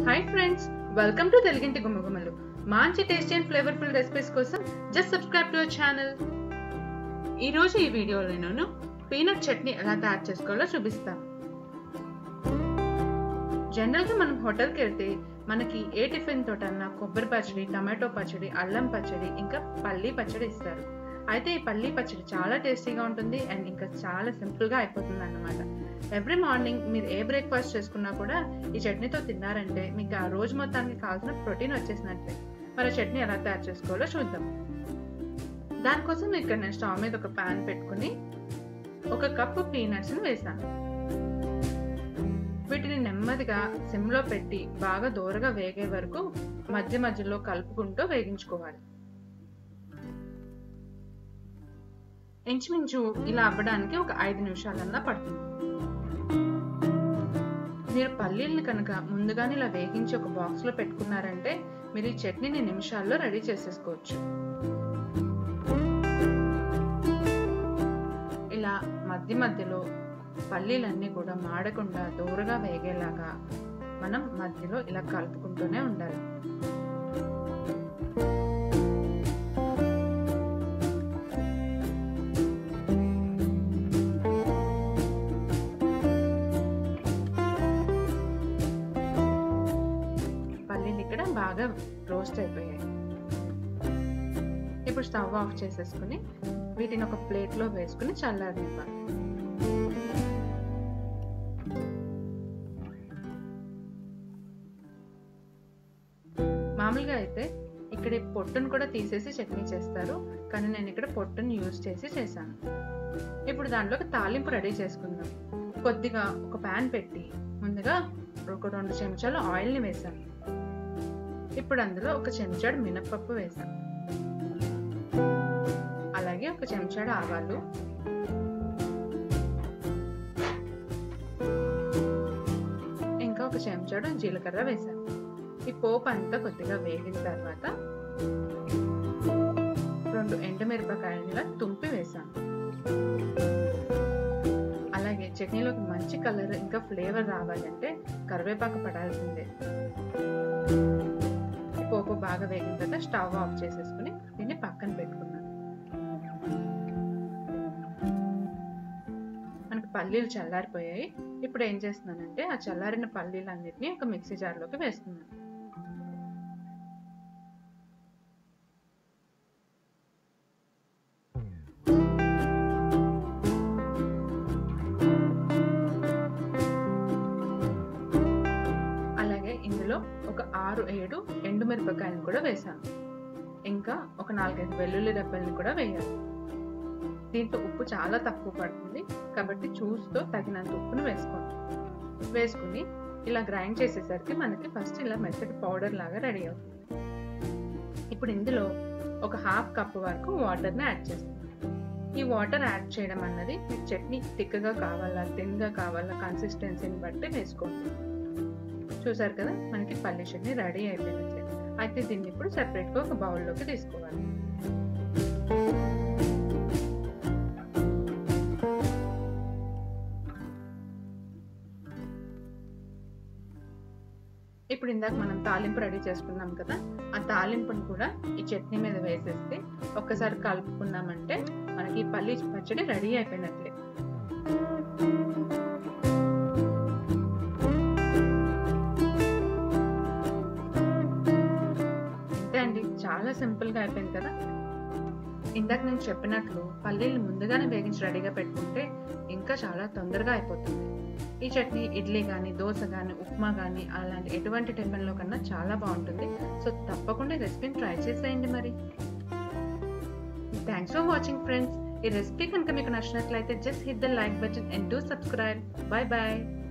hi friends welcome to తెలుగింటి గుమ్మగుమ్మలు మంచి టేస్టీ అండ్ ఫ్లేవర్ఫుల్ రెసిపీస్ కోసం just subscribe to our channel ఈ రోజు ఈ వీడియోలో నేను పీనట్ చట్నీ ఎలా తయారు చేసుకోవాలో చూపిస్తాను జనరల్గా మనం హోటల్కి వెళ్తే మనకి ఏ టిఫిన్ తోటన్నా కొబ్బరి పచ్చడి టమాటో పచ్చడి అల్లం పచ్చడి ఇంకా పల్లీ పచ్చడి ఇస్తారు అయితే ఈ పల్లీ పచ్చడి చాలా టేస్టీగా ఉంటుంది అండ్ ఇంకా చాలా సింపుల్గా అయిపోతుంది అన్నమాట ఎవ్రీ మార్నింగ్ మీరు ఏ బ్రేక్ఫాస్ట్ చేసుకున్నా కూడా ఈ చట్నీతో తిన్నారంటే మీకు ఆ రోజు మొత్తానికి కావాల్సిన ప్రోటీన్ వచ్చేసినట్లే మరి చట్నీ ఎలా తయారు చేసుకోవాలో చూద్దాం దానికోసం ఇక్కడ నేను స్టవ్ మీద ఒక ప్యాన్ పెట్టుకుని ఒక కప్పు పీనట్స్ని వేసాను వీటిని నెమ్మదిగా సిమ్లో పెట్టి బాగా దూరగా వేగే వరకు మధ్య మధ్యలో కలుపుకుంటూ వేగించుకోవాలి ఇంచుమించు ఇలా అవ్వడానికి ఒక ఐదు నిమిషాలన్నా పడుతుంది మీరు పల్లీలను కనుక ముందుగానే ఇలా వేగించి ఒక బాక్స్లో పెట్టుకున్నారంటే మీరు ఈ చట్నీని నిమిషాల్లో రెడీ చేసేసుకోవచ్చు ఇలా మధ్య మధ్యలో పల్లీలన్నీ కూడా మాడకుండా దూరగా వేగేలాగా మనం మధ్యలో ఇలా కలుపుకుంటూనే ఉండాలి పల్లీలు ఇక్కడ బాగా రోస్ట్ అయిపోయాయి ఇప్పుడు స్టవ్ ఆఫ్ చేసేసుకుని వీటిని ఒక ప్లేట్లో వేసుకుని చల్లారనివ్వాలి మామూలుగా అయితే ఇక్కడ ఈ పొట్టును కూడా తీసేసి చట్నీ చేస్తారు కానీ నేను ఇక్కడ పొట్టును యూజ్ చేసి చేశాను ఇప్పుడు దాంట్లోకి తాలింపు రెడీ చేసుకుందాం కొద్దిగా ఒక ప్యాన్ పెట్టి ముందుగా ఒక రెండు చెంచాలు ఆయిల్ని వేసాను ఇప్పుడు అందులో ఒక చెంచాడు మినప్పప్పు వేసాను అలాగే ఒక చెంచాడు ఆవాలు ఇంకా ఒక చెంచాడు జీలకర్ర వేసాను ఈ పోపు అంతా కొద్దిగా వేగిన తర్వాత రెండు ఎండుమిరపకాయల తుంపి వేసాను అలాగే చట్నీలోకి మంచి కలర్ ఇంకా ఫ్లేవర్ రావాలంటే కరివేపాకు పడాల్సిందే పోపు బాగా వేగిన తర్వాత స్టవ్ ఆఫ్ చేసేసుకుని దీన్ని పక్కన పెట్టుకున్నాను మనకి పల్లీలు చల్లారిపోయాయి ఇప్పుడు ఏం చేస్తున్నానంటే ఆ చల్లారిన పల్లీలన్నిటిని ఒక మిక్సీ జార్లోకి వేస్తున్నాను అలాగే ఇందులో ఒక ఆరు ఏడు ఎండుమిరపకాయలు కూడా వేసాను ఇంకా ఒక నాలుగైదు వెల్లుల్లి రెబ్బల్ని కూడా వేయాలి దీంట్లో ఉప్పు చాలా తక్కువ పడుతుంది కాబట్టి చూస్తూ తగినంత ఉప్పును వేసుకోండి వేసుకుని ఇలా గ్రైండ్ చేసేసరికి మనకి ఫస్ట్ ఇలా మెత్తటి పౌడర్ లాగా రెడీ అవుతుంది ఇప్పుడు ఇందులో ఒక హాఫ్ కప్ వరకు వాటర్ని యాడ్ చేస్తున్నాం ఈ వాటర్ యాడ్ చేయడం అన్నది మీకు చట్నీ థిక్గా కావాలా థిన్గా కావాలా కన్సిస్టెన్సీని బట్టి వేసుకోండి చూసారు కదా మనకి పల్లి చట్నీ రెడీ అయిపోయినట్లే అయితే దీన్ని ఇప్పుడు సెపరేట్గా ఒక బౌల్లోకి తీసుకోవాలి ఇప్పుడు ఇందాక మనం తాలింపు రెడీ చేసుకున్నాం కదా ఆ తాలింపుని కూడా ఈ చట్నీ మీద వేసేస్తే ఒక్కసారి కలుపుకున్నామంటే మనకి ఈ పల్లి పచ్చడి రెడీ అయిపోయినట్లే అంతే అండి చాలా సింపుల్గా అయిపోయింది కదా ఇందాక నేను చెప్పినట్లు పల్లీలు ముందుగానే వేగించి రెడీగా పెట్టుకుంటే ఇంకా చాలా తొందరగా అయిపోతుంది ఈ చట్నీ ఇడ్లీ కానీ దోశ కానీ ఉప్మా కానీ అలాంటి ఎటువంటి టిఫిన్లో కన్నా చాలా బాగుంటుంది సో తప్పకుండా ఈ రెసిపీని ట్రై చేసేయండి మరి థ్యాంక్స్ ఫర్ వాచింగ్ ఫ్రెండ్స్ ఈ రెసిపీ కనుక మీకు నచ్చినట్లయితే just hit the like button and do subscribe bye bye